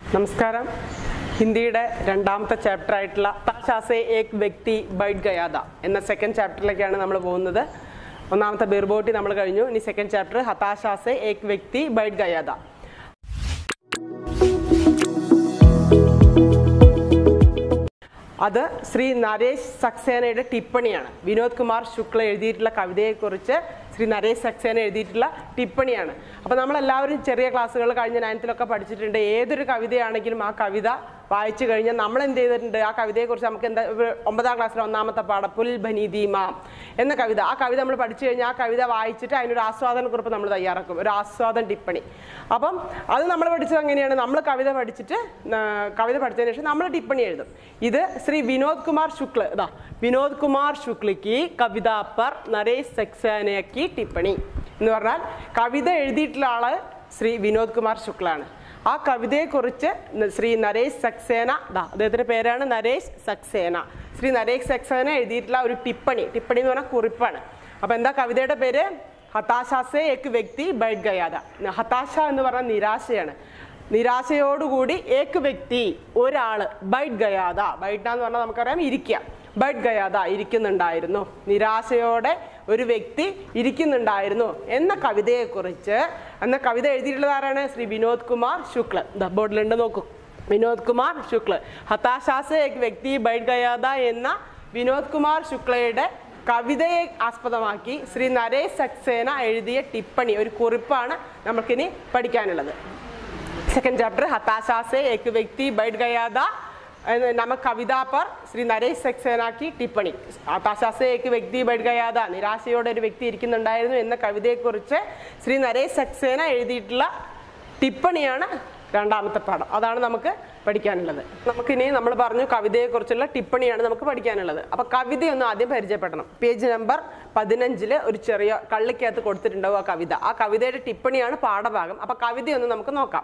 നമസ്കാരം ഹിന്ദിയുടെ രണ്ടാമത്തെ ചാപ്റ്റർ ആയിട്ടുള്ള താശാസെ ഏക് വ്യക്തി ബൈറ്റ് ഗയാദ എന്ന സെക്കൻഡ് ചാപ്റ്ററിലേക്കാണ് നമ്മൾ പോകുന്നത് ഒന്നാമത്തെ ബിർബോട്ടി നമ്മൾ കഴിഞ്ഞു ഇനി സെക്കൻഡ് ചാപ്റ്റർ ഹതാശാസെ ഏക് വ്യക്തി ബൈറ്റ് ഗയാദ അത് ശ്രീ നരേഷ് സക്സേനയുടെ ടിപ്പണിയാണ് വിനോദ് കുമാർ ശുക്ല എഴുതിയിട്ടുള്ള കവിതയെക്കുറിച്ച് ശ്രീ നരേഷ് സക്സേന എഴുതിയിട്ടുള്ള ടിപ്പണിയാണ് അപ്പോൾ നമ്മളെല്ലാവരും ചെറിയ ക്ലാസ്സുകൾ കഴിഞ്ഞ നയനത്തിലൊക്കെ പഠിച്ചിട്ടുണ്ട് ഏതൊരു കവിതയാണെങ്കിലും ആ കവിത വായിച്ചു കഴിഞ്ഞാൽ നമ്മൾ എന്ത് ചെയ്തിട്ടുണ്ട് ആ കവിതയെക്കുറിച്ച് നമുക്ക് എന്താ ഒരു ഒമ്പതാം ക്ലാസ്സിലെ ഒന്നാമത്തെ പാഠം പുൽ ബനി ദീമാം എന്ന കവിത ആ കവിത നമ്മൾ പഠിച്ചു കഴിഞ്ഞാൽ ആ കവിത വായിച്ചിട്ട് അതിനൊരു ആസ്വാദന കുറിപ്പ് നമ്മൾ തയ്യാറാക്കും ഒരു ആസ്വാദന ടിപ്പണി അപ്പം അത് നമ്മൾ പഠിച്ചത് എങ്ങനെയാണ് നമ്മൾ കവിത പഠിച്ചിട്ട് ആ, കവിത പഠിച്ചതിന് ശേഷം നമ്മൾ ടിപ്പണി എഴുതും ഇത് ശ്രീ വിനോദ് കുമാർ ശുക്ല ഇതാ വിനോദ് കുമാർ ശുക്ലയ്ക്ക് കവിത പർ നരേഷ് സക്സേനയ്ക്ക് ടിപ്പണി എന്ന് പറഞ്ഞാൽ കവിത എഴുതിയിട്ടുള്ള ആള് ശ്രീ വിനോദ് കുമാർ ശുക്ലാണ് ആ കവിതയെക്കുറിച്ച് ന- ശ്രീ നരേഷ് സക്സേന ദാ അദ്ദേഹത്തിന്റെ പേരാണ് നരേഷ് സക്സേന ശ്രീ നരേഷ് സക്സേന എഴുതിയിട്ടുള്ള ഒരു ടിപ്പണി ടിപ്പണി എന്ന് പറഞ്ഞാൽ കുറിപ്പാണ് അപ്പൊ എന്താ കവിതയുടെ പേര് ഹതാശാസെ ഏക് വ്യക്തി ബൈറ്റ് ഗയാദ ഹതാശ എന്ന് പറഞ്ഞാൽ നിരാശയാണ് നിരാശയോടുകൂടി ഏക് വ്യക്തി ഒരാള് ബൈറ്റ് ഗയാദ ബൈറ്റ് എന്ന് പറഞ്ഞാൽ നമുക്കറിയാം ഇരിക്കുക ബൈറ്റ് ഗയാദ ഇരിക്കുന്നുണ്ടായിരുന്നു നിരാശയോടെ ഒരു വ്യക്തി ഇരിക്കുന്നുണ്ടായിരുന്നു എന്ന കവിതയെക്കുറിച്ച് എന്ന കവിത എഴുതിയിട്ടുള്ളത് ആരാണ് ശ്രീ വിനോദ് കുമാർ ശുക്ല ദ ബോർഡിലുണ്ട് നോക്കൂ വിനോദ് കുമാർ ശുക്ല ഹതാശാസ് ഏക് വ്യക്തി ബൈറ്റ് ഗയാദ എന്ന വിനോദ് കുമാർ ശുക്ലയുടെ കവിതയെ ആസ്പദമാക്കി ശ്രീ നരേഷ് സക്സേന എഴുതിയ ടിപ്പണി ഒരു കുറിപ്പാണ് നമുക്കിനി പഠിക്കാനുള്ളത് सेकंड चैप्टर हताशा से एक व्यक्ति बैठ गया था നമക് കവിത പർ ശ്രീ നരേഷ് സക്സേന की ടിപ്പണി ഹതാശാസെ ഏക്ക് വ്യക്തി ബൈഠ് ഗയാദ നിരാശയോടെ ഒരു വ്യക്തി ഇരിക്കുന്നുണ്ടായിരുന്നു എന്ന കവിതയെക്കുറിച്ച് ശ്രീ നരേഷ് സക്സേന എഴുതിയിട്ടുള്ള ടിപ്പണിയാണ് രണ്ടാമത്തെ പാഠം അതാണ് നമുക്ക് പഠിക്കാനുള്ളത് നമുക്കിനി നമ്മൾ പറഞ്ഞു കവിതയെക്കുറിച്ചുള്ള ടിപ്പണിയാണ് നമുക്ക് പഠിക്കാനുള്ളത് അപ്പൊ കവിതയൊന്ന് ആദ്യം പരിചയപ്പെടണം പേജ് നമ്പർ പതിനഞ്ചില് ഒരു ചെറിയ കള്ളിക്കകത്ത് കൊടുത്തിട്ടുണ്ടാവും ആ കവിത ആ കവിതയുടെ ടിപ്പണിയാണ് പാഠഭാഗം അപ്പൊ കവിതയൊന്ന് നമുക്ക് നോക്കാം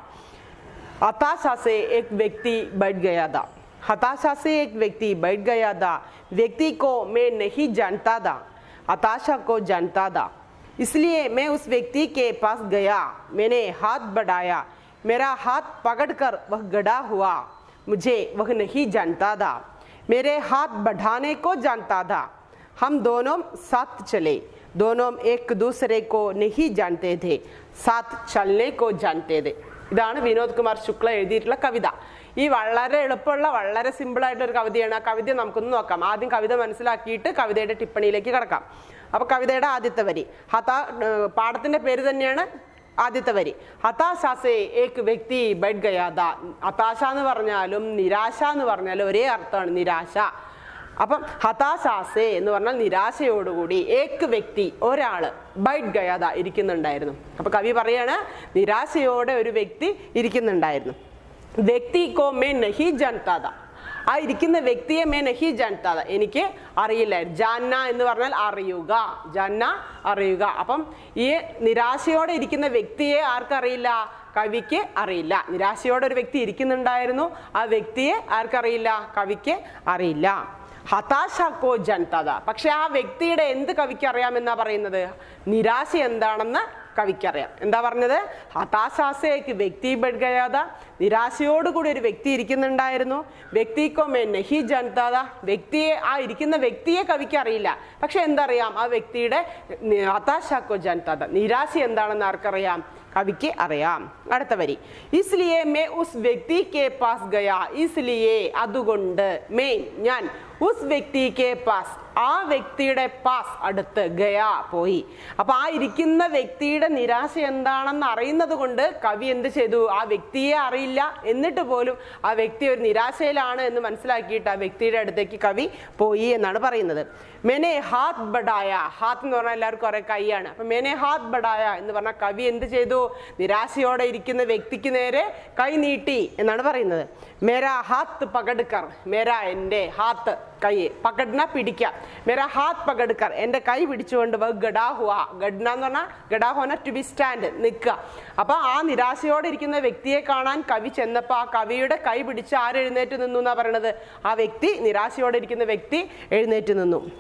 हताशा से एक व्यक्ति बैठ गया था हताशा से एक व्यक्ति बैठ गया था व्यक्ति को मैं नहीं जानता था हताशा को जानता था इसलिए मैं उस व्यक्ति के पास गया मैंने हाथ बढ़ाया मेरा हाथ पकड़कर वह गड़ा हुआ मुझे वह नहीं जानता था मेरे हाथ बढ़ाने को जानता था हम दोनों साथ चले दोनों एक दूसरे को नहीं जानते थे साथ चलने को जानते थे ഇതാണ് വിനോദ് കുമാർ ശുക്ല എഴുതിയിട്ടുള്ള കവിത ഈ വളരെ എളുപ്പമുള്ള വളരെ സിമ്പിൾ ആയിട്ടുള്ള ഒരു കവിതയാണ് ആ കവിത നമുക്കൊന്ന് നോക്കാം ആദ്യം കവിത മനസ്സിലാക്കിയിട്ട് കവിതയുടെ ടിപ്പണിയിലേക്ക് കിടക്കാം അപ്പൊ കവിതയുടെ ആദ്യത്തെ വരി ഹത ഏർ പാഠത്തിന്റെ പേര് തന്നെയാണ് ആദ്യത്തെ വരി ഹതാശാസെ ഏക് വ്യക്തി ബൈഡ് ഗയാദ ഹതാശ എന്ന് പറഞ്ഞാലും നിരാശ എന്ന് പറഞ്ഞാലും ഒരേ അർത്ഥമാണ് നിരാശ അപ്പം ഹതാശാസെ എന്ന് പറഞ്ഞാൽ നിരാശയോടുകൂടി ഏക്ക് വ്യക്തി ഒരാള് ബൈറ്റ് ഗയാദ ഇരിക്കുന്നുണ്ടായിരുന്നു അപ്പൊ കവി പറയാണ് നിരാശയോടെ ഒരു വ്യക്തി ഇരിക്കുന്നുണ്ടായിരുന്നു വ്യക്തി കോ മേ നഹി ജാൻതാദ ആ ഇരിക്കുന്ന വ്യക്തിയെ മേ നഹി ജാൻതാദ എനിക്ക് അറിയില്ലായിരുന്നു ജാന്ന എന്ന് പറഞ്ഞാൽ അറിയുക ജാന്ന അറിയുക അപ്പം ഈ നിരാശയോടെ ഇരിക്കുന്ന വ്യക്തിയെ ആർക്കറിയില്ല കവിക്ക് അറിയില്ല നിരാശയോടെ ഒരു വ്യക്തി ഇരിക്കുന്നുണ്ടായിരുന്നു ആ വ്യക്തിയെ ആർക്കറിയില്ല കവിക്ക് അറിയില്ല ഹതാശാക്കോ ജനതത പക്ഷെ ആ വ്യക്തിയുടെ എന്ത് കവിക്ക് അറിയാമെന്നാ പറയുന്നത് നിരാശ എന്താണെന്ന് കവിക്കറിയാം എന്താ പറഞ്ഞത് ഹതാശാസേക്ക് വ്യക്തി ബെഡ്ഗയാത നിരാശയോടുകൂടി ഒരു വ്യക്തി ഇരിക്കുന്നുണ്ടായിരുന്നു വ്യക്തിക്കോ മേ നഹി ജനതാത വ്യക്തിയെ ആ ഇരിക്കുന്ന വ്യക്തിയെ കവിക്ക് അറിയില്ല പക്ഷെ എന്തറിയാം ആ വ്യക്തിയുടെ നി- ഹതാശാക്കോ ജനതാത നിരാശ എന്താണെന്ന് ആർക്കറിയാം കവിക്ക് അറിയാം അടുത്ത വരി ഇസ്ലിയെ മേ ഉസ് വ്യക്തി കെ പാസ് ഗയാ ഇസ്ലിയെ അതുകൊണ്ട് മെയിൻ ഞാൻ ഉസ് വ്യക്തി കെ പാസ് ആ വ്യക്തിയുടെ പാസ് അടുത്ത് ഗയാ പോയി അപ്പൊ ആ ഇരിക്കുന്ന വ്യക്തിയുടെ നിരാശ എന്താണെന്ന് അറിയുന്നത് കൊണ്ട് കവി എന്ത് ചെയ്തു ആ വ്യക്തിയെ അറിയില്ല എന്നിട്ട് പോലും ആ വ്യക്തി ഒരു നിരാശയിലാണ് എന്ന് മനസ്സിലാക്കിയിട്ട് ആ വ്യക്തിയുടെ അടുത്തേക്ക് കവി പോയി എന്നാണ് പറയുന്നത് മെനെ ഹാത്ത് ബഡായ ഹാത്ത് എന്ന് പറഞ്ഞാൽ എല്ലാവർക്കും അറിയാം കൈയാണ് അപ്പൊ മെനെ ഹാത്ത് ബഡായ എന്ന് പറഞ്ഞാൽ കവി എന്ത് ചെയ്തു നിരാശയോടെ ഇരിക്കുന്ന വ്യക്തിക്ക് നേരെ കൈ നീട്ടി എന്നാണ് പറയുന്നത് മേരാ ഹാത്ത് പകടുക്കർ മേരാ എൻ്റെ ഹാത്ത് കൈ പകഡ്ന പിടിക്ക മേരാ ഹാത്ത് പകടുക്കർ എൻ്റെ കൈ പിടിച്ചുകൊണ്ട് വ ഗഡാ ഹുവ ഗഡ്ന എന്ന് പറഞ്ഞാൽ ഗഡാ ഹോന ടു ബി സ്റ്റാൻഡ് നിൽക്കുക അപ്പൊ ആ നിരാശയോടെ ഇരിക്കുന്ന വ്യക്തിയെ കാണാൻ കവി ചെന്നപ്പോൾ ആ കവിയുടെ കൈ പിടിച്ച് ആര് എഴുന്നേറ്റ് നിന്നു എന്നാ പറയണത് ആ വ്യക്തി നിരാശയോടെ ഇരിക്കുന്ന വ്യക്തി എഴുന്നേറ്റ് നിന്നു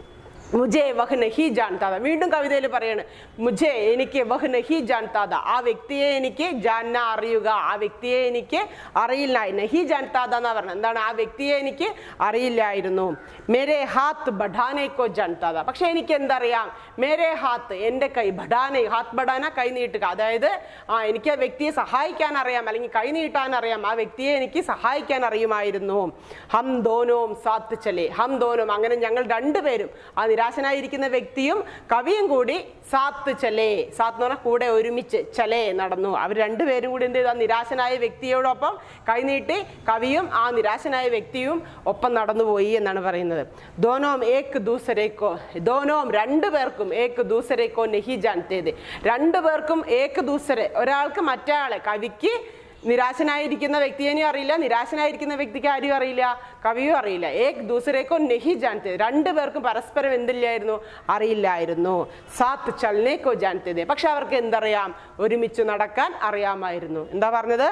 മുജേ വഹ് നഹി ജാൻതാത വീണ്ടും കവിതയിൽ പറയാണ് മുജേ എനിക്ക് വഹ് നഹി ജാൻതാത ആ വ്യക്തിയെ എനിക്ക് ജാന്ന അറിയുക ആ വ്യക്തിയെ എനിക്ക് അറിയില്ല നഹി ജാൻതാത എന്നാ പറഞ്ഞത് എന്താണ് ആ വ്യക്തിയെ എനിക്ക് അറിയില്ലായിരുന്നു മേരെ ഹാത്ത് ബഠാനേക്കോ ജാൻതാത പക്ഷെ എനിക്ക് എന്തറിയാം മേരെ ഹാത്ത് എൻ്റെ കൈ ബഠാനെ ഹാത്ത് ബഠാന കൈ നീട്ടുക അതായത് ആ എനിക്ക് ആ വ്യക്തിയെ സഹായിക്കാൻ അറിയാം അല്ലെങ്കിൽ കൈ നീട്ടാൻ അറിയാം ആ വ്യക്തിയെ എനിക്ക് സഹായിക്കാൻ അറിയുമായിരുന്നു ഹം ദോനോം സാത്ത് ചലേ ഹം ദോനോം അങ്ങനെ ഞങ്ങൾ രണ്ടുപേരും ആ നിരാശനായിരിക്കുന്ന വ്യക്തിയും കവിയും കൂടി സാത്ത് ചലേ സാത്ത് എന്ന് പറഞ്ഞാൽ കൂടെ ഒരുമിച്ച് ചലേ നടന്നു അവർ രണ്ടുപേരും കൂടി എന്ത് ചെയ്തു ആ നിരാശനായ വ്യക്തിയോടൊപ്പം കൈനീട്ടി കവിയും ആ നിരാശനായ വ്യക്തിയും ഒപ്പം നടന്നുപോയി എന്നാണ് പറയുന്നത് ദോനോം ഏക് ദൂസരേക്കോ ദോനോം രണ്ടു പേർക്കും ഏക് ദൂസരേക്കോ നെഹി ജാൻതേത് രണ്ടു പേർക്കും ഏക് ദൂസരെ ഒരാൾക്ക് മറ്റേ കവിക്ക് നിരാശനായിരിക്കുന്ന വ്യക്തിയെയും അറിയില്ല നിരാശനായിരിക്കുന്ന വ്യക്തിക്ക് ആരും അറിയില്ല കവിയും അറിയില്ല ഏക് ദൂസരേക്കോ നെഹി ജാൻതേ രണ്ടുപേർക്കും പരസ്പരം എന്തില്ലായിരുന്നു അറിയില്ലായിരുന്നു സാത്ത് ചലനേക്കോ ജാൻതേത് പക്ഷെ അവർക്ക് എന്തറിയാം ഒരുമിച്ച് നടക്കാൻ അറിയാമായിരുന്നു എന്താ പറഞ്ഞത്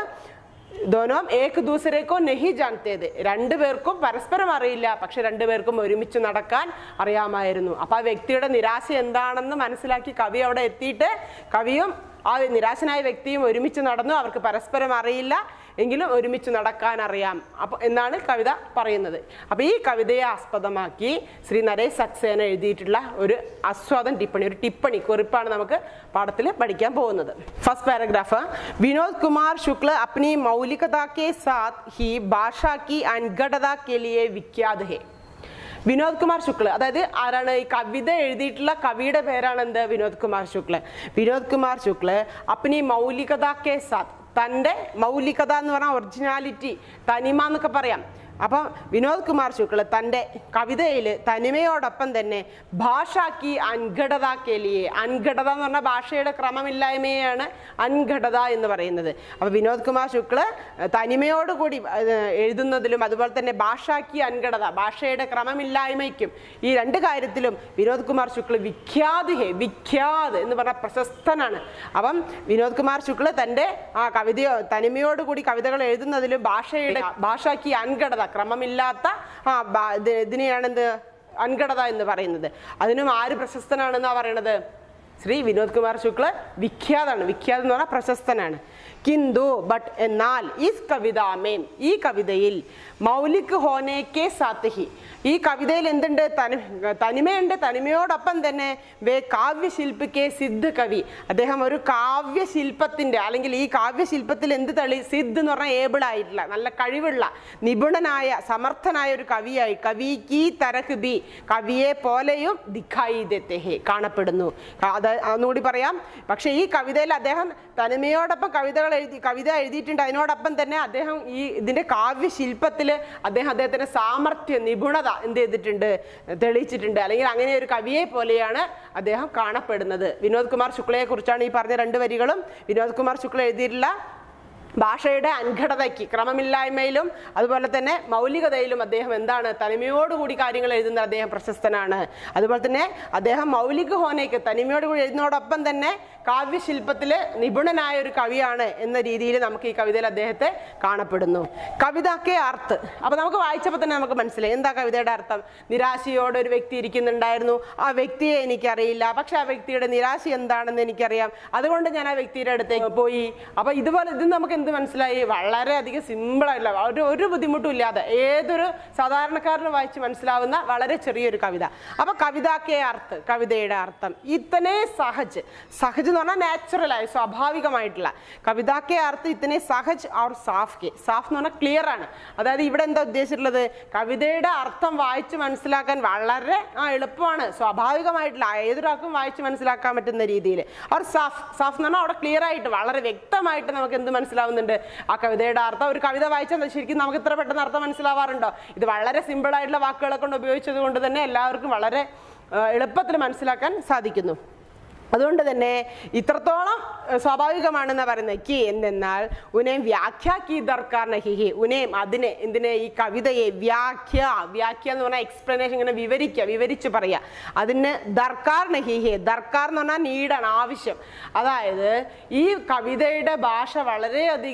ദോനോം ഏക് ദൂസരേക്കോ നെഹി ജാൻതേത് രണ്ടുപേർക്കും പരസ്പരം അറിയില്ല പക്ഷെ രണ്ടുപേർക്കും ഒരുമിച്ച് നടക്കാൻ അറിയാമായിരുന്നു അപ്പൊ ആ വ്യക്തിയുടെ നിരാശ എന്താണെന്ന് മനസ്സിലാക്കി കവി അവിടെ എത്തിയിട്ട് കവിയും ആ നിരാശനായ വ്യക്തിയും ഒരുമിച്ച് നടന്നു അവർക്ക് പരസ്പരം അറിയില്ല എങ്കിലും ഒരുമിച്ച് നടക്കാൻ അറിയാം അപ്പൊ എന്നാണ് കവിത പറയുന്നത് അപ്പൊ ഈ കവിതയെ ആസ്പദമാക്കി ശ്രീ നരേഷ് സക്സേന എഴുതിയിട്ടുള്ള ഒരു ആസ്വാദൻ ടിപ്പണി ഒരു ടിപ്പണി കുറിപ്പാണ് നമുക്ക് പാഠത്തിൽ പഠിക്കാൻ പോകുന്നത് ഫസ്റ്റ് പാരഗ്രാഫ് വിനോദ് കുമാർ ശുക്ല അപ്നി മൗലികത കെ സാത്ത് ഹി ഭാഷ കി അൻഗഡത കെ ലിയെ വിഖ്യാത് ഹെ വിനോദ് കുമാർ ശുക്ല അതായത് ആരാണ് ഈ കവിത എഴുതിയിട്ടുള്ള കവിയുടെ പേരാണ് എന്ത് വിനോദ് കുമാർ ശുക്ല വിനോദ് കുമാർ ശുക്ല അപ്പനി മൗലികത കെ സാത്ത് തൻ്റെ മൗലികത എന്ന് പറഞ്ഞാൽ ഒറിജിനാലിറ്റി തനിമ എന്നൊക്കെ പറയാം അപ്പം വിനോദ് കുമാർ ശുക്ല തൻ്റെ കവിതയിൽ തനിമയോടൊപ്പം തന്നെ ഭാഷാക്കി അൻഘടതാക്കേലിയെ അൻഘടത എന്ന് പറഞ്ഞാൽ ഭാഷയുടെ ക്രമമില്ലായ്മയാണ് അൻഘടത എന്ന് പറയുന്നത് അപ്പോൾ വിനോദ് കുമാർ ശുക്ല ഏഹ്, തനിമയോടുകൂടി ഏഹ്, എഴുതുന്നതിലും അതുപോലെ തന്നെ ഭാഷാക്കി അൻഘടത ഭാഷയുടെ ക്രമമില്ലായ്മയ്ക്കും ഈ രണ്ട് കാര്യത്തിലും വിനോദ് കുമാർ ശുക്ല വിഖ്യാത് ഹേ വിഖ്യാത് എന്ന് പറഞ്ഞ പ്രശസ്തനാണ് അപ്പം വിനോദ് കുമാർ ശുക്ല തൻ്റെ ആ കവിതയോ തനിമയോടുകൂടി കവിതകൾ എഴുതുന്നതിലും ഭാഷയുടെ ഭാഷാക്കി അൻഘടത ക്രമമില്ലാത്ത ആ ബാ- ഇത് ഇതിനെയാണ് എന്ത് അൻഘടത എന്ന് പറയുന്നത് അതിനും ആര് പ്രശസ്തനാണെന്നാ പറയണത് ശ്രീ വിനോദ് കുമാർ ശുക്ല വിഖ്യാതാണ് വിഖ്യാത് എന്ന് പറഞ്ഞാൽ പ്രശസ്തനാണ് കിന്തു ബട്ട് എന്നാൽ ഈ കവിതാമേം ഈ കവിതയിൽ മൗലിക് ഹോനേക്കെ സാത്തഹി ഈ കവിതയിൽ എന്തുണ്ട് തനി തനിമയുണ്ട് തനിമയോടൊപ്പം തന്നെ വേ കാവ്യശില്പിക്കെ സിദ്ധ കവി അദ്ദേഹം ഒരു കാവ്യശില്പത്തിന്റെ അല്ലെങ്കിൽ ഈ കാവ്യശില്പത്തിൽ എന്ത് തെളി സിദ്ധ് എന്ന് പറഞ്ഞാൽ ഏബിൾ ആയിട്ടുള്ള നല്ല കഴിവുള്ള നിപുണനായ സമർത്ഥനായ ഒരു കവിയായി കവി കി തരഹ് ബി കവിയെ പോലെയും ദിഖായി ദത്തേഹെ കാണപ്പെടുന്നു ക- അത് ഒന്നുകൂടി പറയാം പക്ഷെ ഈ കവിതയിൽ അദ്ദേഹം തനിമയോടൊപ്പം കവിതകൾ എഴുതി കവിത എഴുതിയിട്ടുണ്ട് അതിനോടൊപ്പം തന്നെ അദ്ദേഹം ഈ ഇതിന്റെ കാവ്യശില്പത്തിൽ അദ്ദേഹം അദ്ദേഹത്തിന്റെ സാമർഥ്യം നിപുണത എന്ത് ചെയ്തിട്ടുണ്ട് തെളിയിച്ചിട്ടുണ്ട് അല്ലെങ്കിൽ അങ്ങനെ ഒരു കവിയെ പോലെയാണ് അദ്ദേഹം കാണപ്പെടുന്നത് വിനോദ് കുമാർ ശുക്ലയെ കുറിച്ചാണ് ഈ പറഞ്ഞ രണ്ട് വരികളും വിനോദ് കുമാർ ശുക്ല എഴുതിയിട്ടുള്ള ഭാഷയുടെ അൻഘടതയ്ക്ക് ക്രമമില്ലായ്മയിലും അതുപോലെ തന്നെ മൗലികതയിലും അദ്ദേഹം എന്താണ് തനിമയോടുകൂടി കാര്യങ്ങൾ എഴുതുന്ന അദ്ദേഹം പ്രശസ്തനാണ് അതുപോലെ തന്നെ അദ്ദേഹം മൗലിക ഹോനയ്ക്ക് തനിമയോടുകൂടി എഴുതുന്നതോടൊപ്പം തന്നെ കാവ്യശില്പത്തിൽ നിപുണനായ ഒരു കവിയാണ് എന്ന രീതിയിൽ നമുക്ക് ഈ കവിതയിൽ അദ്ദേഹത്തെ കാണപ്പെടുന്നു കവിതക്കെ അർത്ഥ് അപ്പൊ നമുക്ക് വായിച്ചപ്പോൾ തന്നെ നമുക്ക് മനസ്സിലായി എന്താ കവിതയുടെ അർത്ഥം നിരാശയോടെ ഒരു വ്യക്തി ഇരിക്കുന്നുണ്ടായിരുന്നു ആ വ്യക്തിയെ എനിക്കറിയില്ല പക്ഷെ ആ വ്യക്തിയുടെ നിരാശ എന്താണെന്ന് എനിക്കറിയാം അതുകൊണ്ട് ഞാൻ ആ വ്യക്തിയുടെ അടുത്തേക്ക് പോയി അപ്പൊ ഇതുപോലെ ഇത് നമുക്ക് എന്ത് മനസ്സിലായി വളരെ അധികം സിമ്പിൾ ആയിട്ടുള്ള ഒരു ഒരു ബുദ്ധിമുട്ടും ഇല്ലാതെ ഏതൊരു സാധാരണക്കാരന് വായിച്ച് മനസ്സിലാവുന്ന വളരെ ചെറിയൊരു കവിത അപ്പൊ കവിതാക്കെ അർത്ഥ് കവിതയുടെ അർത്ഥം ഇത്തനെ സഹജ് സഹജ് എന്ന് പറഞ്ഞാൽ നാച്ചുറൽ ആയി സ്വാഭാവികമായിട്ടുള്ള കവിതാക്കെ അർത്ഥം ഇത്തനെ സഹജ് ഓർ സാഫ് കെ സാഫ് എന്ന് പറഞ്ഞാൽ ക്ലിയർ ആണ് അതായത് ഇവിടെ എന്താ ഉദ്ദേശിച്ചിട്ടുള്ളത് കവിതയുടെ അർത്ഥം വായിച്ച് മനസ്സിലാക്കാൻ വളരെ ആ എളുപ്പമാണ് സ്വാഭാവികമായിട്ടുള്ള ഏതൊരാൾക്കും വായിച്ച് മനസ്സിലാക്കാൻ പറ്റുന്ന രീതിയിൽ അവർ സാഫ് സാഫ് എന്ന് പറഞ്ഞാൽ അവിടെ ക്ലിയർ ആയിട്ട് വളരെ വ്യക്തമായിട്ട് നമുക്ക് എന്ത് മനസ്സിലാവുന്നുണ്ട് ആ കവിതയുടെ അർത്ഥം ഒരു കവിത വായിച്ചാൽ ശരിക്കും നമുക്ക് ഇത്ര പെട്ടെന്ന് അർത്ഥം മനസ്സിലാവാറുണ്ടോ ഇത് വളരെ സിമ്പിൾ ആയിട്ടുള്ള വാക്കുകളെ കൊണ്ട് ഉപയോഗിച്ചത് കൊണ്ട് തന്നെ എല്ലാവർക്കും വളരെ ആ, എളുപ്പത്തിൽ മനസ്സിലാക്കാൻ സാധിക്കുന്നു അതുകൊണ്ട് തന്നെ ഇത്രത്തോളം ഏഹ്, സ്വാഭാവികമാണെന്ന് പറയുന്നത് കി എന്തെന്നാൽ ഉനേം വ്യാഖ്യാക്കി ദർക്കാർ നഹിഹി ഉനേം അതിനെ എന്തിനെ ഈ കവിതയെ വ്യാഖ്യ വ്യാഖ്യ എന്ന് പറഞ്ഞാൽ എക്സ്പ്ലനേഷൻ ഇങ്ങനെ വിവരിക്കുക വിവരിച്ച് പറയുക അതിന് ദർക്കാർ നഹിഹി ദർക്കാർ എന്ന് പറഞ്ഞാൽ നീടാണ് ആവശ്യം അതായത് ഈ കവിതയുടെ ഭാഷ വളരെയധികം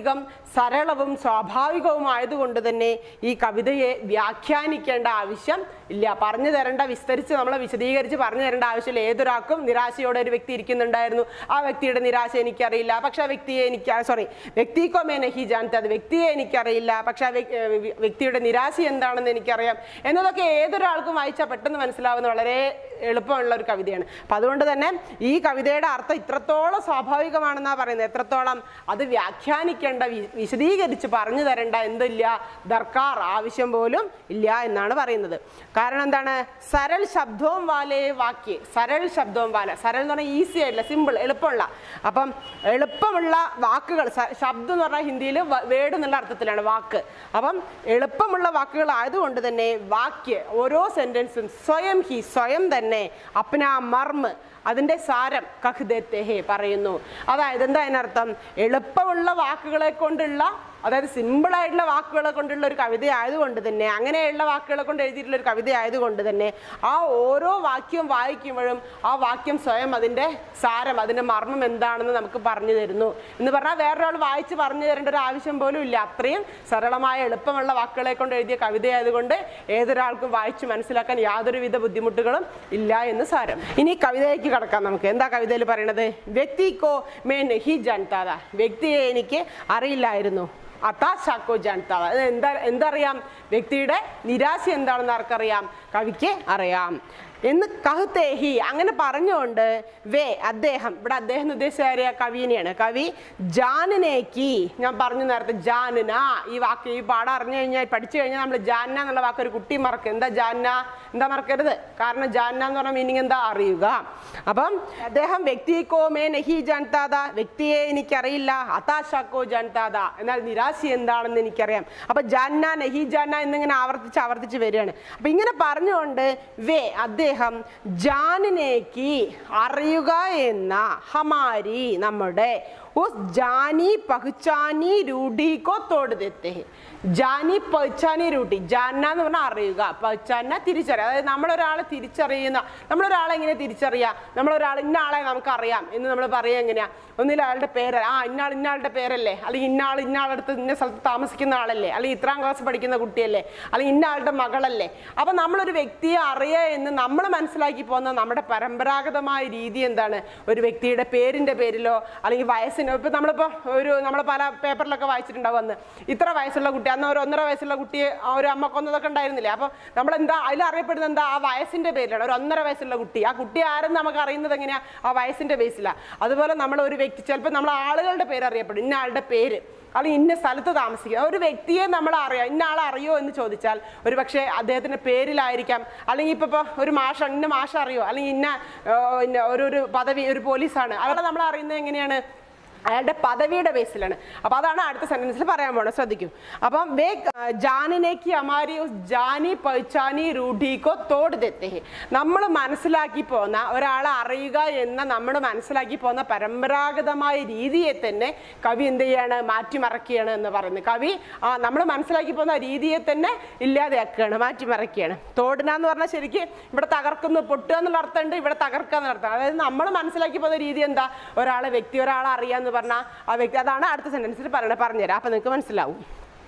സരളവും സ്വാഭാവികവുമായതുകൊണ്ട് തന്നെ ഈ കവിതയെ വ്യാഖ്യാനിക്കേണ്ട ആവശ്യം ഇല്ല പറഞ്ഞു തരേണ്ട വിസ്തരിച്ച് നമ്മൾ വിശദീകരിച്ച് പറഞ്ഞു തരേണ്ട ആവശ്യമില്ല ഏതൊരാൾക്കും നിരാശയോടെ ഒരു വ്യക്തി ഇരിക്കുന്നുണ്ടായിരുന്നു ആ വ്യക്തിയുടെ നിരാശ എനിക്കറിയില്ല പക്ഷെ ആ വ്യക്തിയെ എനിക്ക് സോറി വ്യക്തിക്കോ മേ നഹി ജാനത്തെ അത് വ്യക്തിയെ എനിക്കറിയില്ല പക്ഷെ ആ വ്യക്- ഏർ വ്യ- വ്യക്തിയുടെ നിരാശ എന്താണെന്ന് എനിക്കറിയാം എന്നതൊക്കെ ഏതൊരാൾക്കും വായിച്ചാൽ പെട്ടെന്ന് മനസ്സിലാവുന്ന വളരെ എളുപ്പമുള്ള ഒരു കവിതയാണ് അപ്പം അതുകൊണ്ട് തന്നെ ഈ കവിതയുടെ അർത്ഥം ഇത്രത്തോളം സ്വാഭാവികമാണെന്നാണ് പറയുന്നത് എത്രത്തോളം അത് വ്യാഖ്യാനിക്കേണ്ട വി- വിശദീകരിച്ച് പറഞ്ഞു തരേണ്ട എന്തില്ല ദർക്കാർ ആവശ്യം പോലും ഇല്ല എന്നാണ് പറയുന്നത് കാരണം എന്താണ് സരൾ ശബ്ദവും വാലേ വാക്യ സരൾ ശബ്ദവും വാല സരൾ എന്ന് പറഞ്ഞാൽ ഈസി ആയിട്ടില്ല സിമ്പിൾ എളുപ്പമുള്ള അപ്പം എളുപ്പമുള്ള വാക്കുകൾ സ- ശബ്ദം എന്ന് പറഞ്ഞാൽ ഹിന്ദിയിൽ വേർഡ് എന്നുള്ള അർത്ഥത്തിലാണ് വാക്ക് അപ്പം എളുപ്പമുള്ള വാക്കുകൾ ആയതുകൊണ്ട് തന്നെ വാക്യ ഓരോ സെന്റൻസും സ്വയം ഹി സ്വയം തന്നെ അപ്ന മർമ്മ് അതിൻ്റെ സാരം കഹ്ദേത്തേഹെ പറയുന്നു അതായത് എന്താ അതിനർത്ഥം എളുപ്പമുള്ള വാക്കുകളെ കൊണ്ടുള്ള അതായത് സിമ്പിൾ ആയിട്ടുള്ള വാക്കുകളെ കൊണ്ടുള്ള ഒരു കവിത ആയതുകൊണ്ട് തന്നെ അങ്ങനെയുള്ള വാക്കുകളെ കൊണ്ട് എഴുതിയിട്ടുള്ള ഒരു കവിത ആയതുകൊണ്ട് തന്നെ ആ ഓരോ വാക്യം വായിക്കുമ്പോഴും ആ വാക്യം സ്വയം അതിൻ്റെ സാരം അതിൻ്റെ മർമ്മം എന്താണെന്ന് നമുക്ക് പറഞ്ഞു തരുന്നു എന്ന് പറഞ്ഞാൽ വേറൊരാൾ വായിച്ച് പറഞ്ഞു തരേണ്ട ഒരു ആവശ്യം പോലും ഇല്ല അത്രയും സരളമായ എളുപ്പമുള്ള വാക്കുകളെ കൊണ്ട് എഴുതിയ കവിതയായതുകൊണ്ട് ഏതൊരാൾക്കും വായിച്ച് മനസ്സിലാക്കാൻ യാതൊരുവിധ ബുദ്ധിമുട്ടുകളും ഇല്ല എന്ന് സാരം ഇനി കവിതയിലേക്ക് കടക്കാം നമുക്ക് എന്താ കവിതയിൽ പറയണത് വ്യക്തിക്കോ മേ നഹി ജാൻതാത വ്യക്തിയെ എനിക്ക് അറിയില്ലായിരുന്നു അതാശാക്കോ ജാൻതാവ അത് എന്താ എന്തറിയാം വ്യക്തിയുടെ നിരാശ എന്താണെന്ന് ആർക്കറിയാം കവിക്ക് അറിയാം എന്ന് കഹുത്തേഹി അങ്ങനെ പറഞ്ഞുകൊണ്ട് വേ അദ്ദേഹം ഇവിടെ അദ്ദേഹം എന്ന് ഉദ്ദേശിച്ച ആരെയാ? കവിനെയാണ് കവി ജാനിനേക്ക് ഞാൻ പറഞ്ഞു നേരത്തെ ജാനന ഈ വാക്ക് ഈ പാഠം അറിഞ്ഞു കഴിഞ്ഞാൽ പഠിച്ചു കഴിഞ്ഞാൽ നമ്മൾ ജാന എന്നുള്ള വാക്ക് ഒരു കുട്ടി മറക്കും എന്താ ജാന എന്താ മറക്കരുത് കാരണം ജാന എന്ന് പറഞ്ഞ മീനിങ് എന്താ അറിയുക അപ്പം അദ്ദേഹം വ്യക്തിക്കോ മേ നഹി ജാൻതാത വ്യക്തിയെ എനിക്കറിയില്ല ഹതാശാക്കോ ജാൻതാത എന്നാൽ നിരാശ എന്താണെന്ന് എനിക്കറിയാം അപ്പൊ ജാന്ന നഹി ജാന്ന എന്നിങ്ങനെ ആവർത്തിച്ച് ആവർത്തിച്ച് വരികയാണ് അപ്പൊ ഇങ്ങനെ പറഞ്ഞുകൊണ്ട് വേ അദ്ദേഹം ജാനിനേക്ക് അറിയുക എന്ന ഹമാരി നമ്മുടെ ഉസ് ജാനി പഹുച്ചാനി രൂഢി കോ തോട് देते हैं ജാനി പഹുച്ചാനി രൂഢി ജാന എന്ന് പറഞ്ഞാൽ അറിയുക പഹുച്ചാന തിരിച്ചറിയുക അതായത് നമ്മളൊരാളെ തിരിച്ചറിയുന്ന നമ്മളൊരാളെ എങ്ങനെ തിരിച്ചറിയാം നമ്മളൊരാൾ ഇന്ന ആളെ നമുക്കറിയാം എന്ന് നമ്മൾ പറയുക എങ്ങനെയാ ഒന്നിൽ അയാളുടെ പേര് ആ ഇന്നാൾ ഇന്നാളുടെ പേരല്ലേ അല്ലെങ്കിൽ ഇന്നാൾ ഇന്നാളടുത്ത് ഇന്ന സ്ഥലത്ത് താമസിക്കുന്ന ആളല്ലേ അല്ലെങ്കിൽ ഇത്രാം ക്ലാസ് പഠിക്കുന്ന കുട്ടിയല്ലേ അല്ലെങ്കിൽ ഇന്ന ആളുടെ മകളല്ലേ അപ്പൊ നമ്മളൊരു വ്യക്തിയെ അറിയുക എന്ന് നമ്മൾ മനസ്സിലാക്കി പോകുന്ന നമ്മുടെ പരമ്പരാഗതമായ രീതി എന്താണ് ഒരു വ്യക്തിയുടെ പേരിന്റെ പേരിലോ അല്ലെങ്കിൽ വയസ്സിനോ ഇപ്പൊ നമ്മളിപ്പോ ഒരു നമ്മൾ പല പേപ്പറിലൊക്കെ വായിച്ചിട്ടുണ്ടാവും അന്ന് ഇത്ര വയസ്സുള്ള കുട്ടി അന്ന് ഒരു ഒന്നര വയസ്സുള്ള കുട്ടിയെ ആ ഒരു അമ്മ കൊന്നതൊക്കെ ഉണ്ടായിരുന്നില്ലേ അപ്പൊ നമ്മൾ എന്താ അതിൽ അറിയപ്പെടുന്നത് എന്താ ആ വയസ്സിന്റെ പേരിലാണ് ഒരു ഒന്നര വയസ്സുള്ള കുട്ടി ആ കുട്ടി ആരെന്ന് നമുക്ക് അറിയുന്നത് എങ്ങനെയാ ആ വയസ്സിന്റെ ബേസിലാണ് അതുപോലെ നമ്മൾ ഒരു വ്യക്തി ചിലപ്പോൾ നമ്മൾ ആളുകളുടെ പേര് അറിയപ്പെടും ഇന്ന ആളുടെ പേര് അല്ലെങ്കിൽ ഇന്ന സ്ഥലത്ത് താമസിക്കുക ഒരു വ്യക്തിയെ നമ്മൾ അറിയാം ഇന്ന ആളെ അറിയോ എന്ന് ചോദിച്ചാൽ ഒരു പക്ഷേ അദ്ദേഹത്തിന്റെ പേരിലായിരിക്കാം അല്ലെങ്കിൽ ഇപ്പൊ ഇപ്പൊ ഒരു മാഷ ഇന്ന മാഷ അറിയോ അല്ലെങ്കിൽ ഇന്ന ആ, ഇന്ന ഒരു ഒരു പദവി ഒരു പോലീസാണ് അവിടെ നമ്മൾ അറിയുന്നത് എങ്ങനെയാണ് അയാളുടെ പദവിയുടെ ബേസിലാണ് അപ്പൊ അതാണ് അടുത്ത സെന്റൻസിൽ പറയാൻ പോണത് ശ്രദ്ധിക്കും അപ്പം വേ ജാനിനേക്ക് അമാരി ഉസ് ജാനി പൈച്ചാനി രൂഢിക്കോ തോട് തെത്തേ നമ്മൾ മനസ്സിലാക്കി പോന്ന ഒരാളെ അറിയുക എന്ന നമ്മൾ മനസ്സിലാക്കി പോന്ന പരമ്പരാഗതമായ രീതിയെ തന്നെ കവി എന്ത് ചെയ്യാണ് മാറ്റിമറക്കുകയാണ് എന്ന് പറയുന്നത് കവി ആ നമ്മൾ മനസ്സിലാക്കി പോകുന്ന രീതിയെ തന്നെ ഇല്ലാതെയാക്കുകയാണ് മാറ്റിമറക്കുകയാണ് തോടിന എന്ന് പറഞ്ഞാൽ ശരിക്കും ഇവിടെ തകർക്കുന്നു പൊട്ടുക എന്നുള്ള അർത്ഥമുണ്ട് ഇവിടെ തകർക്കുക എന്നുള്ള അർത്ഥം അതായത് നമ്മൾ മനസ്സിലാക്കി പോകുന്ന രീതി എന്താ ഒരാളെ വ്യക്തി ഒരാളെ അറിയാന്ന് പറഞ്ഞാൽ ആ വ്യക്തി അതാണ് അടുത്ത സെന്റൻസിൽ പറയണത് പറഞ്ഞുതരാം അപ്പൊ നിങ്ങൾക്ക് മനസ്സിലാവും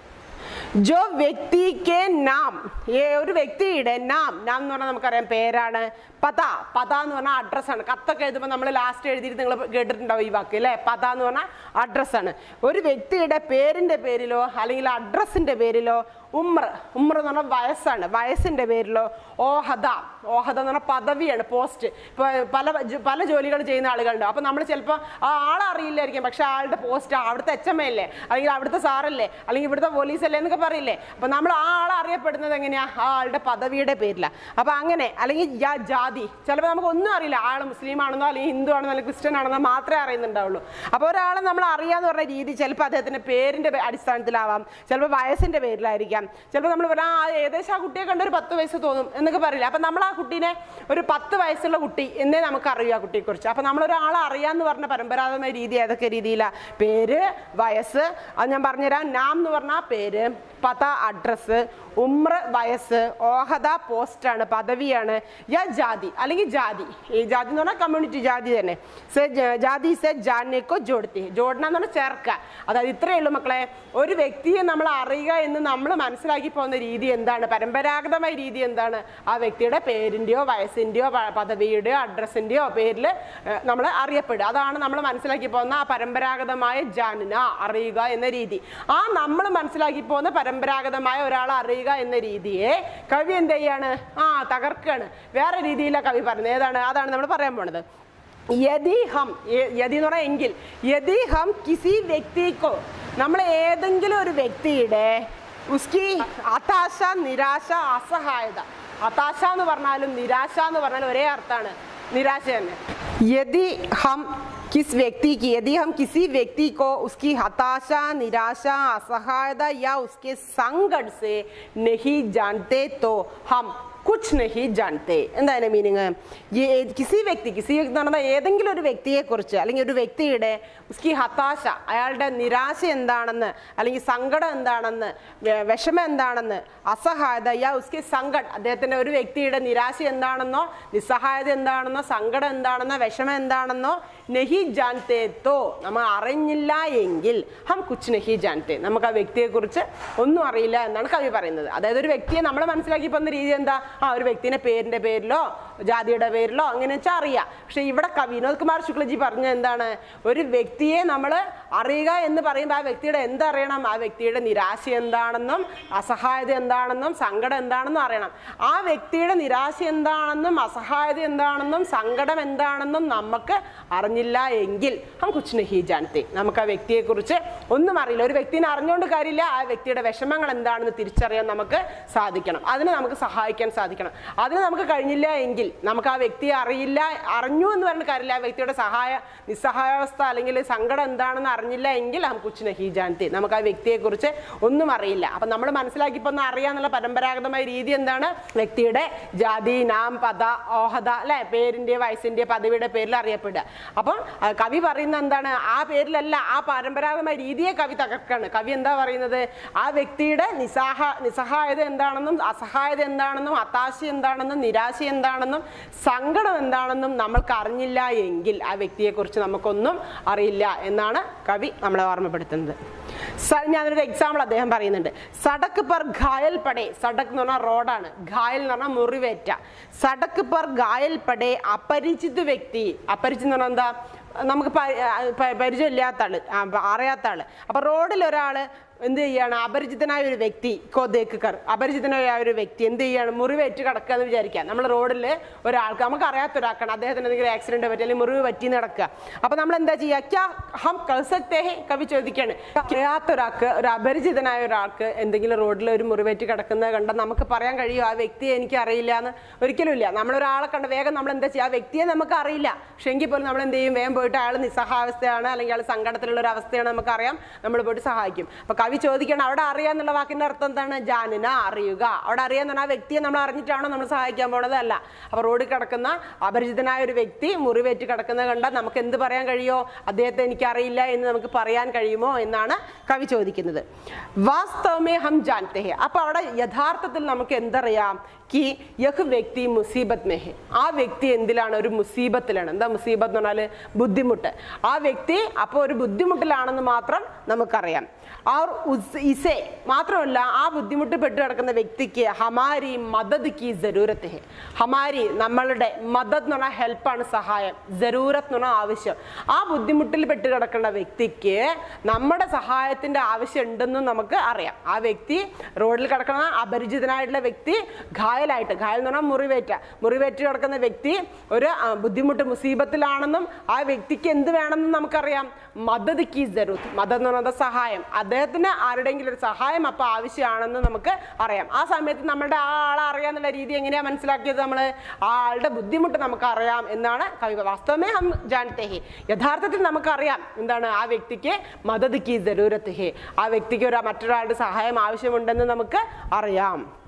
ജോ വ്യക്തിക്ക് നാം ഏ ഒരു വ്യക്തിയുടെ നാം നാം എന്ന് പറഞ്ഞാൽ നമുക്കറിയാം പേരാണ് പത പത എന്ന് പറഞ്ഞാൽ അഡ്രസ്സാണ് കത്തൊക്കെ എഴുതുമ്പോൾ നമ്മൾ ലാസ്റ്റ് എഴുതിയിട്ട് നിങ്ങൾ കേട്ടിട്ടുണ്ടാവും ഈ വാക്ക് അല്ലേ പത എന്ന് പറഞ്ഞാൽ അഡ്രസ്സാണ് ഒരു വ്യക്തിയുടെ പേരിന്റെ പേരിലോ അല്ലെങ്കിൽ അഡ്രസ്സിന്റെ പേരിലോ ഉമ്ര ഉമ്ര എന്ന് പറഞ്ഞാൽ വയസ്സാണ് വയസ്സിന്റെ പേരിലോ ഓഹദ ഓഹദ എന്ന് പറഞ്ഞാൽ പദവിയാണ് പോസ്റ്റ് ഇപ്പൊ പല ജോ- പല ജോലികൾ ചെയ്യുന്ന ആളുകളുണ്ട് അപ്പൊ നമ്മൾ ചിലപ്പോൾ ആ ആളെ അറിയില്ലായിരിക്കും പക്ഷെ ആളുടെ പോസ്റ്റ് അവിടുത്തെ എച്ച് എം അല്ലേ അല്ലെങ്കിൽ അവിടുത്തെ സാറല്ലേ അല്ലെങ്കിൽ ഇവിടുത്തെ പോലീസ് അല്ലേ എന്നൊക്കെ പറയില്ലേ അപ്പൊ നമ്മൾ ആ ആളെ അറിയപ്പെടുന്നത് എങ്ങനെയാ ആ ആളുടെ പദവിയുടെ പേരിലാണ് അപ്പൊ അങ്ങനെ അല്ലെങ്കിൽ ജാ- ജാതി ചിലപ്പോൾ നമുക്ക് ഒന്നും അറിയില്ല ആൾ മുസ്ലിം ആണെന്നോ അല്ലെങ്കിൽ ഹിന്ദു ആണെന്നോ അല്ലെങ്കിൽ ക്രിസ്ത്യൻ ആണെന്നോ മാത്രമേ അറിയുന്നുണ്ടാവുള്ളൂ അപ്പോൾ ഒരാളെ നമ്മൾ അറിയാന്ന് പറഞ്ഞ രീതി ചിലപ്പോൾ അദ്ദേഹത്തിന്റെ പേരിന്റെ പേ- അടിസ്ഥാനത്തിലാവാം ചിലപ്പോൾ വയസ്സിന്റെ പേരിലായിരിക്കാം ചിലപ്പോൾ നമ്മൾ പറയാം ആ ഏകദേശം ആ കുട്ടിയെ കണ്ട ഒരു പത്ത് വയസ്സ് തോന്നും എന്നൊക്കെ പറയില്ല അപ്പം നമ്മൾ ആ കുട്ടീനെ ഒരു പത്ത് വയസ്സുള്ള കുട്ടി എന്നേ നമുക്ക് അറിയൂ ആ കുട്ടിയെക്കുറിച്ച് അപ്പം നമ്മൾ ഒരാളെ അറിയാന്ന് പറഞ്ഞ പരമ്പരാഗതമായ രീതി ഏതൊക്കെ രീതിയിലാണ് പേര് വയസ്സ് അത് ഞാൻ പറഞ്ഞുതരാം നാം എന്ന് പറഞ്ഞാൽ പേര് പത അഡ്രസ്സ് ഉമ്ര വയസ്സ് ഓഹദ പോസ്റ്റാണ് പദവിയാണ് യാ ജാതി അല്ലെങ്കിൽ ജാതി ഈ ജാതി എന്ന് പറഞ്ഞാൽ കമ്മ്യൂണിറ്റി ജാതി തന്നെ സെ ജ- ജാതി സെ ജാനേക്കോ ജോഡത്തി ജോഡന എന്ന് പറഞ്ഞാൽ ചേർക്കുക അതായത് ഇത്രയേ ഉള്ളൂ മക്കളെ ഒരു വ്യക്തിയെ നമ്മൾ അറിയുക എന്ന് നമ്മൾ മനസ്സിലാക്കി പോകുന്ന രീതി എന്താണ് പരമ്പരാഗതമായ രീതി എന്താണ് ആ വ്യക്തിയുടെ പേരിൻ്റെയോ വയസ്സിൻ്റെയോ പ- പദവിയുടെയോ അഡ്രസ്സിൻ്റെയോ പേരിൽ നമ്മൾ അറിയപ്പെടുക അതാണ് നമ്മൾ മനസ്സിലാക്കി പോകുന്ന ആ പരമ്പരാഗതമായ ജാനന അറിയുക എന്ന രീതി ആ നമ്മൾ മനസ്സിലാക്കി പോകുന്ന പരമ്പരാഗതമായ ഒരാളെ അറിയുക എന്ന രീതിയെ കവി എന്ത് ചെയ്യാണ് ആ തകർക്കുകയാണ് വേറെ രീതിയിലാണ് കവി പറയുന്നത് ഏതാണ് അതാണ് നമ്മൾ പറയാൻ പോണത് യദി ഹം യ- യദി എന്ന് പറഞ്ഞാൽ എങ്കിൽ യദി ഹം കിസി വ്യക്തിക്കോ നമ്മൾ ഏതെങ്കിലും ഒരു വ്യക്തിയുടെ ഉസ്കി ഹതാശ നിരാശ അസഹായത ഹതാശ എന്ന് പറഞ്ഞാലും നിരാശ എന്ന് പറഞ്ഞാലും ഒരേ അർത്ഥമാണ് നിരാശ തന്നെ യദി ഹം किस व्यक्ति की यदि हम किसी व्यक्ति को उसकी हताशा निराशा असहायता या उसके संकट से नहीं जानते तो हम കുച്ച് നഹി ജാൻതേ എന്താ അതിന്റെ മീനിങ് കിസി വ്യക്തി കിസി വ്യക്തി എന്ന് പറഞ്ഞാൽ ഏതെങ്കിലും ഒരു വ്യക്തിയെ കുറിച്ച് അല്ലെങ്കിൽ ഒരു വ്യക്തിയുടെ ഉസ്കി ഹതാശ അയാളുടെ നിരാശ എന്താണെന്ന് അല്ലെങ്കിൽ സങ്കടം എന്താണെന്ന് വെ- വിഷമം എന്താണെന്ന് അസഹായത യാ ഉസ്കി സങ്കട് അദ്ദേഹത്തിന്റെ ഒരു വ്യക്തിയുടെ നിരാശ എന്താണെന്നോ നിസ്സഹായത എന്താണെന്നോ സങ്കടം എന്താണെന്നോ വിഷമം എന്താണെന്നോ നഹി ജാൻതേ തോ നമ്മൾ അറിഞ്ഞില്ല എങ്കിൽ ഹം കുച്ച് നഹി ജാൻതേ നമുക്ക് ആ വ്യക്തിയെ കുറിച്ച് ഒന്നും അറിയില്ല എന്നാണ് കവി പറയുന്നത് അതായത് ഒരു വ്യക്തിയെ നമ്മൾ മനസ്സിലാക്കി പോകുന്ന രീതി എന്താ ആ ഒരു വ്യക്തിനെ പേരിന്റെ പേരിലോ ജാതിയുടെ പേരിലോ അങ്ങനെ വെച്ചാൽ അറിയാം പക്ഷെ ഇവിടെ കവി വിനോദ് കുമാർ ശുക്ലജി പറഞ്ഞ എന്താണ് ഒരു വ്യക്തിയെ നമ്മൾ അറിയുക എന്ന് പറയുമ്പോൾ ആ വ്യക്തിയുടെ എന്തറിയണം ആ വ്യക്തിയുടെ നിരാശ എന്താണെന്നും അസഹായത എന്താണെന്നും സങ്കടം എന്താണെന്നും അറിയണം ആ വ്യക്തിയുടെ നിരാശ എന്താണെന്നും അസഹായത എന്താണെന്നും സങ്കടം എന്താണെന്നും നമുക്ക് അറിഞ്ഞില്ല എങ്കിൽ ഹം കുച്ച് നഹി ജാനത്തെ നമുക്ക് ആ വ്യക്തിയെ കുറിച്ച് ഒന്നും അറിയില്ല ഒരു വ്യക്തിനെ അറിഞ്ഞുകൊണ്ട് കാര്യമില്ല ആ വ്യക്തിയുടെ വിഷമങ്ങൾ എന്താണെന്ന് തിരിച്ചറിയാൻ നമുക്ക് സാധിക്കണം അതിന് നമുക്ക് സഹായിക്കാൻ സാധിക്കണം അതിന് നമുക്ക് കഴിഞ്ഞില്ല എങ്കിൽ നമുക്ക് ആ വ്യക്തിയെ അറിയില്ല അറിഞ്ഞു എന്ന് പറഞ്ഞ കാര്യമില്ല ആ വ്യക്തിയുടെ സഹായ നിസ്സഹായാവസ്ഥ അല്ലെങ്കിൽ സങ്കടം എന്താണെന്ന് അറിഞ്ഞില്ല എങ്കിൽ ഹം കുച്ച് നഹി ജാനത്തെ നമുക്ക് ആ വ്യക്തിയെ കുറിച്ച് ഒന്നും അറിയില്ല അപ്പൊ നമ്മൾ മനസ്സിലാക്കി ഇപ്പൊ അറിയാന്നുള്ള പരമ്പരാഗതമായ രീതി എന്താണ് വ്യക്തിയുടെ ജാതി നാം പദ ഓഹദ അല്ലെ പേരിന്റെ വയസ്സിന്റെ പദവിയുടെ പേരിൽ അറിയപ്പെടുക അപ്പം ആ, കവി പറയുന്ന എന്താണ് ആ പേരിലല്ല ആ പരമ്പരാഗതമായ രീതിയെ കവി തകർക്കാണ് കവി എന്താ പറയുന്നത് ആ വ്യക്തിയുടെ നിസ്സഹ നിസ്സഹായത എന്താണെന്നും അസഹായത എന്താണെന്നും ഹതാശ എന്താണെന്നും നിരാശ എന്താണെന്നും സങ്കടം എന്താണെന്നും നമ്മൾക്ക് അറിഞ്ഞില്ല എങ്കിൽ ആ വ്യക്തിയെക്കുറിച്ച് നമുക്കൊന്നും അറിയില്ല എന്നാണ് കവി നമ്മളെ ഓർമ്മപ്പെടുത്തുന്നത് സ- ഞാനൊരു എക്സാമ്പിൾ അദ്ദേഹം പറയുന്നുണ്ട് സടക്ക് പർ ഘായൽ പടേ സടക്ക് എന്ന് പറഞ്ഞാൽ റോഡാണ് ഘായൽ എന്ന് പറഞ്ഞാൽ മുറിവേറ്റ സടക്ക് പർ ഘായൽ പടേ അപരിചിത വ്യക്തി അപരിചിത എന്ന് പറഞ്ഞാൽ എന്താ നമുക്ക് പ- പ- പരിചയമില്ലാത്ത ആള് ആ, അറിയാത്ത ആള് അപ്പൊ റോഡിൽ ഒരാള് എന്ത് ചെയ്യാണ് അപരിചിതനായ ഒരു വ്യക്തി കോതേക്ക് കർ അപരിചിതനായ ഒരു വ്യക്തി എന്ത് ചെയ്യാണ് മുറിവേറ്റ് കിടക്കുക എന്ന് വിചാരിക്കാം നമ്മൾ റോഡിൽ ഒരാൾക്ക് നമുക്ക് അറിയാത്ത ഒരാൾക്കാണ് അദ്ദേഹത്തിന് എന്തെങ്കിലും ആക്സിഡന്റ് പറ്റി അല്ലെങ്കിൽ മുറിവ് പറ്റി നടക്കുക അപ്പൊ നമ്മൾ എന്താ ചെയ്യുക ക്യാ ഹം കൗസക്തേ ഹെ കവി ചോദിക്കാണ് അറിയാത്ത ഒരാൾക്ക് ഒരു അപരിചിതനായ ഒരാൾക്ക് എന്തെങ്കിലും റോഡിൽ ഒരു മുറിവേറ്റ് കിടക്കുന്നത് കണ്ട നമുക്ക് പറയാൻ കഴിയുമോ ആ വ്യക്തിയെ എനിക്ക് അറിയില്ല എന്ന് ഒരിക്കലും ഇല്ല നമ്മൾ ഒരാളെ കണ്ട് വേഗം നമ്മൾ എന്താ ചെയ്യുക ആ വ്യക്തിയെ നമുക്ക് അറിയില്ല പക്ഷെ എങ്കിൽ പോലും നമ്മൾ എന്ത് ചെയ്യും വേഗം പോയിട്ട് അയാൾ നിസ്സഹാവസ്ഥയാണ് അല്ലെങ്കിൽ അയാൾ സങ്കടത്തിലുള്ള ഒരു അവസ്ഥയാണ് നമുക്കറിയാം നമ്മൾ പോയിട്ട് സഹായിക്കും അപ്പൊ കവി ചോദിക്കണം അവിടെ അറിയാന്നുള്ള വാക്കിന്റെ അർത്ഥം എന്താണ് ജാനന അറിയുക അവിടെ അറിയാന്ന് പറഞ്ഞാൽ ആ വ്യക്തിയെ നമ്മൾ അറിഞ്ഞിട്ടാണോ നമ്മൾ സഹായിക്കാൻ പോണത് അല്ല അപ്പൊ റോഡിൽ കിടക്കുന്ന അപരിചിതനായ ഒരു വ്യക്തി മുറിവേറ്റ് കിടക്കുന്നത് കണ്ടാൽ നമുക്ക് എന്ത് പറയാൻ കഴിയുമോ അദ്ദേഹത്തെ എനിക്ക് അറിയില്ല എന്ന് നമുക്ക് പറയാൻ കഴിയുമോ എന്നാണ് കവി ചോദിക്കുന്നത് വാസ്തവമേ ഹം ജാൻത്തെ ഹെ അപ്പൊ അവിടെ യഥാർത്ഥത്തിൽ നമുക്ക് എന്തറിയാം കി യഹ് വ്യക്തി മുസീബത്ത് മേ ഹെ ആ വ്യക്തി എന്തിലാണ് ഒരു മുസീബത്തിലാണ് എന്താ മുസീബത്ത് എന്ന് പറഞ്ഞാൽ ബുദ്ധിമുട്ട് ആ വ്യക്തി അപ്പോൾ ഒരു ബുദ്ധിമുട്ടിലാണെന്ന് മാത്രം നമുക്കറിയാം ആ ഉസ് ഇസെ മാത്രമല്ല ആ ബുദ്ധിമുട്ട് പെട്ട് കിടക്കുന്ന വ്യക്തിക്ക് ഹമാരി മദത് കി ജരൂരത്ത് ഹെ ഹമാരി നമ്മളുടെ മദത് എന്ന് പറഞ്ഞാൽ ഹെൽപ്പാണ് സഹായം ജരൂരത്ത് എന്ന് പറഞ്ഞാൽ ആവശ്യം ആ ബുദ്ധിമുട്ടിൽ പെട്ട് കിടക്കുന്ന വ്യക്തിക്ക് നമ്മുടെ സഹായത്തിന്റെ ആവശ്യം ഉണ്ടെന്നും നമുക്ക് അറിയാം ആ വ്യക്തി റോഡിൽ കിടക്കുന്ന അപരിചിതനായിട്ടുള്ള വ്യക്തി ഘായലായിട്ട് ഘായൽ എന്ന് പറഞ്ഞാൽ മുറിവേറ്റ മുറിവേറ്റ് കിടക്കുന്ന വ്യക്തി ഒരു ആ, ബുദ്ധിമുട്ട് മുസീബത്തിലാണെന്നും ആ വ്യക്തിക്ക് എന്ത് വേണമെന്നും നമുക്കറിയാം മദത് കി ജറൂത്ത് മദത് എന്ന് പറയുന്നത് സഹായം അദ്ദേഹത്തിന് ആരുടെയെങ്കിലും ഒരു സഹായം അപ്പൊ ആവശ്യമാണെന്ന് നമുക്ക് അറിയാം ആ സമയത്ത് നമ്മുടെ ആ ആളെ അറിയാന്നുള്ള രീതി എങ്ങനെയാ മനസ്സിലാക്കിയത് നമ്മൾ ആ ആളുടെ ബുദ്ധിമുട്ട് നമുക്ക് അറിയാം എന്നാണ് കവി വാസ്തവമേ ഹം ജാനത്തെ ഹെ യഥാർത്ഥത്തിൽ നമുക്കറിയാം എന്താണ് ആ വ്യക്തിക്ക് മദത് കി ജരൂരത്ത് ഹെ ആ വ്യക്തിക്ക് ഒരു മറ്റൊരാളുടെ സഹായം ആവശ്യമുണ്ടെന്ന് നമുക്ക് അറിയാം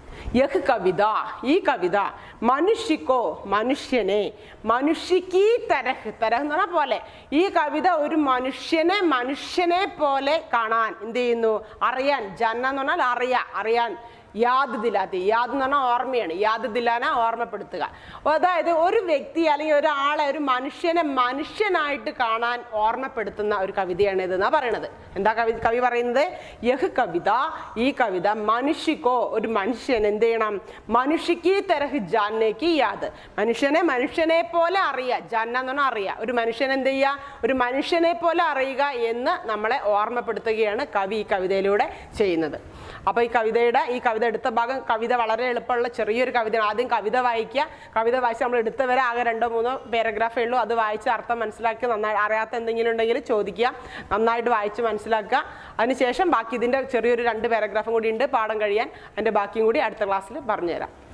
യഹ് കവിത ഈ കവിത മനുഷ്യക്കോ മനുഷ്യനെ മനുഷ്യക്ക് തരഹ് തരഹ് എന്ന് പറഞ്ഞ പോലെ ഈ കവിത ഒരു മനുഷ്യനെ മനുഷ്യനെ പോലെ കാണാൻ എന്ത് ചെയ്യുന്നു അറിയാൻ ജന്ന എന്ന് പറഞ്ഞാൽ അറിയാ അറിയാൻ യാദ് ദിലാത്തി യാദ് എന്ന് പറഞ്ഞാൽ ഓർമ്മയാണ് യാദ് ദിലാന ഓർമ്മപ്പെടുത്തുക അപ്പൊ അതായത് ഒരു വ്യക്തി അല്ലെങ്കിൽ ഒരാളെ ഒരു മനുഷ്യനെ മനുഷ്യനായിട്ട് കാണാൻ ഓർമ്മപ്പെടുത്തുന്ന ഒരു കവിതയാണ് ഇതെന്നാ പറയണത് എന്താ കവി കവി പറയുന്നത് യഹ് കവിത ഈ കവിത മനുഷ്യക്കോ ഒരു മനുഷ്യൻ എന്ത് ചെയ്യണം മനുഷ്യക്ക് തരഹ് ജാനേക്ക് യാദ് മനുഷ്യനെ മനുഷ്യനെ പോലെ അറിയുക ജാന എന്ന് പറഞ്ഞാൽ അറിയുക ഒരു മനുഷ്യൻ എന്ത് ചെയ്യുക ഒരു മനുഷ്യനെ പോലെ അറിയുക എന്ന് നമ്മളെ ഓർമ്മപ്പെടുത്തുകയാണ് കവി ഈ കവിതയിലൂടെ ചെയ്യുന്നത് അപ്പൊ ഈ കവിതയുടെ ഈ കവിത എടുത്ത ഭാഗം കവിത വളരെ എളുപ്പമുള്ള ചെറിയൊരു കവിതയാണ് ആദ്യം കവിത വായിക്കുക കവിത വായിച്ച് നമ്മൾ എടുത്ത വരെ ആകെ രണ്ടോ മൂന്നോ പാരഗ്രാഫേ ഉള്ളൂ അത് വായിച്ച് അർത്ഥം മനസ്സിലാക്കി നന്നായി അറിയാത്ത എന്തെങ്കിലും ഉണ്ടെങ്കിൽ ചോദിക്കുക നന്നായിട്ട് വായിച്ച് മനസ്സിലാക്കുക അതിനുശേഷം ബാക്കി ഇതിന്റെ ചെറിയൊരു രണ്ട് പാരഗ്രാഫും കൂടി ഉണ്ട് പാഠം കഴിയാൻ അതിന്റെ ബാക്കിയും കൂടി അടുത്ത ക്ലാസ്സിൽ പറഞ്ഞുതരാം